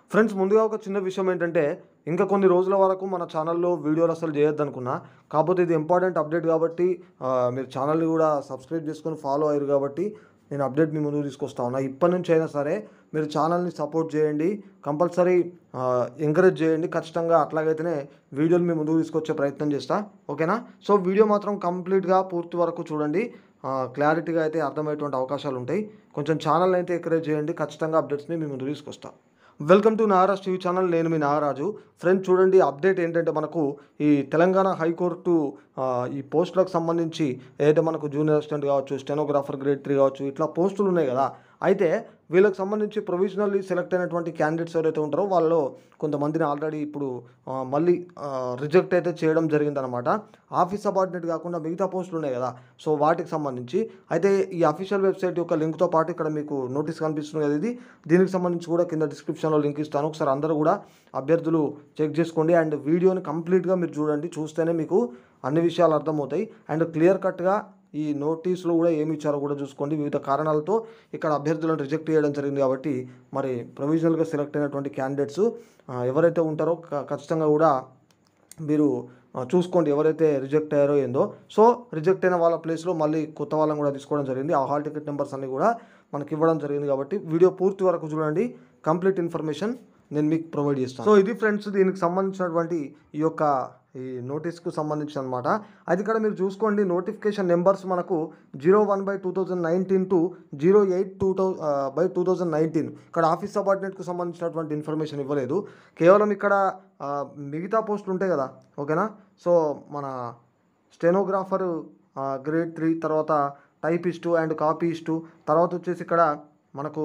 friends ముందుగా ఒక చిన్న విషయం ఏంటంటే ఇంకా కొన్ని రోజుల వరకు మన ఛానల్లో వీడియోలు అసలు చేయొద్దు అనుకున్నా కాకపోతే ఇది ఇంపార్టెంట్ అప్డేట్ కాబట్టి ఆ, మీరు ఛానల్ని కూడా సబ్స్క్రైబ్ చేసుకొని ఫాలో అయ్యారు కాబట్టి నేను అప్డేట్ మీ ముందుకు తీసుకొస్తా ఉన్నా ఇప్పటి నుంచి అయినా సరే మీరు ఛానల్ని సపోర్ట్ చేయండి కంపల్సరీ ఎంకరేజ్ చేయండి ఖచ్చితంగా అట్లాగైతేనే వీడియోలు మీ ముందుకు తీసుకొచ్చే ప్రయత్నం చేస్తా ఓకేనా సో వీడియో మాత్రం కంప్లీట్గా పూర్తి వరకు చూడండి క్లారిటీగా అయితే అర్థమయ్యేటువంటి అవకాశాలు ఉంటాయి కొంచెం ఛానల్ అయితే ఎంకరేజ్ చేయండి ఖచ్చితంగా అప్డేట్స్ని మీ ముందుకు తీసుకొస్తా welcome to Nagaraj TV channel నేను మీ నాగరాజు ఫ్రెండ్స్ చూడండి అప్డేట్ ఏంటంటే మనకు ఈ తెలంగాణ హైకోర్టు ఆ, ఈ పోస్టులకు సంబంధించి ఏదైతే మనకు జూనియర్ అసిస్టెంట్ కావచ్చు స్టెనోగ్రాఫర్ గ్రేడ్ త్రీ కావచ్చు ఇట్లా పోస్టులు ఉన్నాయి కదా అయితే వీళ్ళకి సంబంధించి ప్రొవిజనల్లీ సెలెక్ట్ అయినటువంటి క్యాండిడేట్స్ ఎవరైతే ఉంటారో వాళ్ళలో కొంతమందిని ఆల్రెడీ ఇప్పుడు ఆ, మళ్ళీ రిజెక్ట్ అయితే చేయడం జరిగిందనమాట ఆఫీస్ సబార్డినేట్ కాకుండా మిగతా పోస్టులు ఉన్నాయి కదా సో వాటికి సంబంధించి అయితే ఈ అఫీషియల్ వెబ్సైట్ యొక్క లింక్తో పాటు ఇక్కడ మీకు నోటీస్ కనిపిస్తుంది కదా ఇది దీనికి సంబంధించి కూడా కింద డిస్క్రిప్షన్లో లింక్ ఇస్తాను ఒకసారి అందరూ కూడా అభ్యర్థులు చెక్ చేసుకోండి అండ్ వీడియోని కంప్లీట్గా మీరు చూడండి చూస్తేనే మీకు అన్ని విషయాలు అర్థమవుతాయి అండ్ క్లియర్ కట్గా ఈ నోటీస్లో కూడా ఏమి ఇచ్చారో కూడా చూసుకోండి వివిధ కారణాలతో ఇక్కడ అభ్యర్థులను రిజెక్ట్ చేయడం జరిగింది కాబట్టి మరి ప్రొవిజనల్గా సెలెక్ట్ అయినటువంటి క్యాండిడేట్స్ ఎవరైతే ఉంటారో క- ఖచ్చితంగా కూడా మీరు ఆ, చూసుకోండి ఎవరైతే రిజెక్ట్ అయ్యారో ఏందో సో రిజెక్ట్ అయిన వాళ్ళ ప్లేస్లో మళ్ళీ కొత్త వాళ్ళని కూడా తీసుకోవడం జరిగింది ఆ హాల్ టికెట్ నెంబర్స్ అన్ని కూడా మనకి ఇవ్వడం జరిగింది కాబట్టి వీడియో పూర్తి వరకు చూడండి కంప్లీట్ ఇన్ఫర్మేషన్ నేను మీకు ప్రొవైడ్ చేస్తాను సో ఇది ఫ్రెండ్స్ దీనికి సంబంధించినటువంటి ఈ యొక్క ఈ నోటీస్కు సంబంధించి అనమాట అది ఇక్కడ మీరు చూసుకోండి నోటిఫికేషన్ నెంబర్స్ మనకు zero one by two thousand nineteen to zero eight two thou by two thousand nineteen ఇక్కడ ఆఫీస్ సబార్డినేట్కు సంబంధించినటువంటి ఇన్ఫర్మేషన్ ఇవ్వలేదు కేవలం ఇక్కడ ఆ, మిగతా పోస్టులు ఉంటాయి కదా ఓకేనా సో మన స్టెనోగ్రాఫర్ గ్రేడ్ త్రీ తర్వాత టైపిస్టు అండ్ కాపీస్టు తర్వాత వచ్చేసి ఇక్కడ మనకు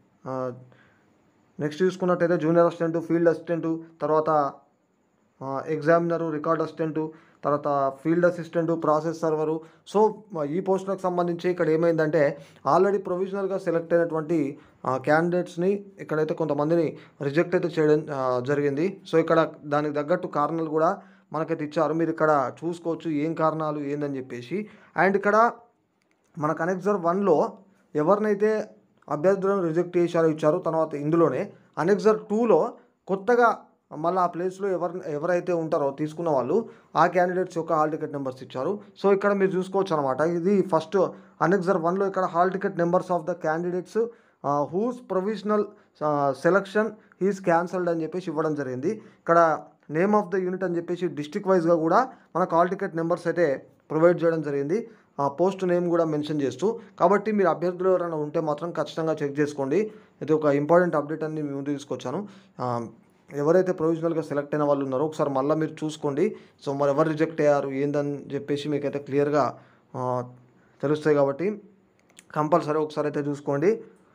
నెక్స్ట్ చూసుకున్నట్టయితే జూనియర్ అసిస్టెంట్ ఫీల్డ్ అసిస్టెంట్ తర్వాత ఎగ్జామినరు రికార్డ్ అసిస్టెంట్ తర్వాత field assistant process server so ఈ పోస్టులకు సంబంధించి ఇక్కడ ఏమైందంటే ఆల్రెడీ ప్రొవిజనల్గా సెలెక్ట్ అయినటువంటి క్యాండిడేట్స్ని ఇక్కడైతే కొంతమందిని రిజెక్ట్ అయితే చేయడం ఆ, జరిగింది సో ఇక్కడ దానికి తగ్గట్టు కారణాలు కూడా మనకైతే ఇచ్చారు మీరు ఇక్కడ చూసుకోవచ్చు ఏం కారణాలు ఏందని చెప్పేసి అండ్ ఇక్కడ మన కనెక్సర్ వన్లో ఎవరినైతే అభ్యర్థులను రిజెక్ట్ చేశారో ఇచ్చారో తర్వాత ఇందులోనే అనెక్సర్ టూలో కొత్తగా మళ్ళీ ఆ ప్లేస్లో ఎవరు ఎవరైతే ఉంటారో తీసుకున్న వాళ్ళు ఆ క్యాండిడేట్స్ యొక్క హాల్ టికెట్ నెంబర్స్ ఇచ్చారు సో ఇక్కడ మీరు చూసుకోవచ్చు అనమాట ఇది ఫస్ట్ అనెక్సర్ వన్లో ఇక్కడ hall ticket numbers of the candidates whose provisional selection is cancelled అని చెప్పేసి ఇవ్వడం జరిగింది ఇక్కడ నేమ్ ఆఫ్ ద యూనిట్ అని చెప్పేసి డిస్ట్రిక్ట్ వైజ్గా కూడా మనకు హాల్ టికెట్ నెంబర్స్ అయితే ప్రొవైడ్ చేయడం జరిగింది పోస్ట్ నేమ్ కూడా మెన్షన్ చేస్తూ కాబట్టి మీరు అభ్యర్థులు ఎవరైనా ఉంటే మాత్రం ఖచ్చితంగా చెక్ చేసుకోండి ఇది ఒక ఇంపార్టెంట్ అప్డేట్ అని మీ ముందు తీసుకొచ్చాను ఆ, ఎవరైతే ప్రొవిజనల్గా సెలెక్ట్ అయిన వాళ్ళు ఉన్నారో ఒకసారి మళ్ళీ మీరు చూసుకోండి సో మరి ఎవరు రిజెక్ట్ అయ్యారు ఏందని చెప్పేసి మీకైతే క్లియర్గా తెలుస్తాయి కాబట్టి కంపల్సరీ ఒకసారి అయితే చూసుకోండి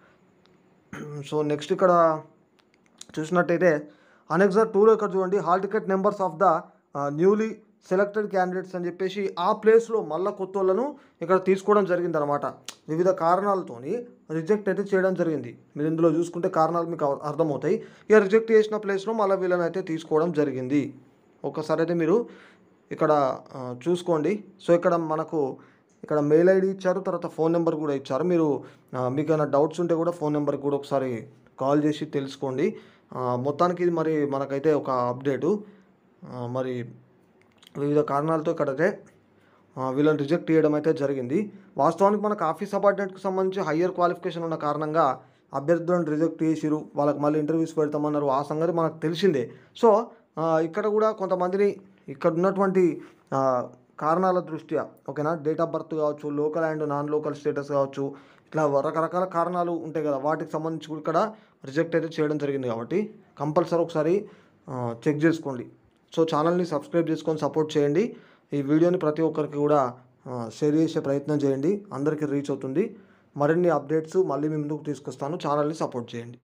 సో నెక్స్ట్ ఇక్కడ చూసినట్టయితే అనెక్సర్ టూలో ఇక్కడ చూడండి hall ticket numbers of the newly selected candidates అని చెప్పేసి ఆ ప్లేస్లో మళ్ళీ కొత్త వాళ్ళను ఇక్కడ తీసుకోవడం జరిగింది అనమాట వివిధ కారణాలతోని రిజెక్ట్ అయితే చేయడం జరిగింది మీరు ఇందులో చూసుకుంటే కారణాలు మీకు అర్థ- అర్థమవుతాయి ఇక రిజెక్ట్ చేసిన ప్లేస్లో మళ్ళీ వీళ్ళని అయితే తీసుకోవడం జరిగింది ఒకసారి అయితే మీరు ఇక్కడ ఆ, చూసుకోండి సో ఇక్కడ మనకు ఇక్కడ మెయిల్ ఐడి ఇచ్చారు తర్వాత ఫోన్ నెంబర్ కూడా ఇచ్చారు మీరు ఆ, మీకు ఏమైనా డౌట్స్ ఉంటే కూడా ఫోన్ నెంబర్కి కూడా ఒకసారి కాల్ చేసి తెలుసుకోండి ఆ, మొత్తానికి ఇది మరి మనకైతే ఒక అప్డేటు ఆ, మరి వివిధ కారణాలతో ఇక్కడైతే ఆ, వీళ్ళని రిజెక్ట్ చేయడం అయితే జరిగింది వాస్తవానికి మనకు ఆఫీస్ అపార్ట్మెంట్కి సంబంధించి హయ్యర్ క్వాలిఫికేషన్ ఉన్న కారణంగా అభ్యర్థులను రిజెక్ట్ చేసిరు వాళ్ళకి మళ్ళీ ఇంటర్వ్యూస్ పెడతామన్నారు ఆ సంగతి మనకు తెలిసిందే సో ఆ, ఇక్కడ కూడా కొంతమందిని ఇక్కడ ఉన్నటువంటి ఆ, కారణాల దృష్ట్యా ఓకేనా డేట్ ఆఫ్ బర్త్ కావచ్చు local and non local status కావచ్చు ఇట్లా రకరకాల కారణాలు ఉంటాయి కదా వాటికి సంబంధించి కూడా ఇక్కడ రిజెక్ట్ అయితే చేయడం జరిగింది కాబట్టి కంపల్సరీ ఒకసారి చెక్ చేసుకోండి సో ఛానల్ని సబ్స్క్రైబ్ చేసుకొని సపోర్ట్ చేయండి ఈ వీడియోని ప్రతి ఒక్కరికి కూడా షేర్ చేసే ప్రయత్నం చేయండి అందరికీ రీచ్ అవుతుంది మరిన్ని అప్డేట్స్ మళ్ళీ మీ ముందుకు తీసుకొస్తాను ఛానల్ని సపోర్ట్ చేయండి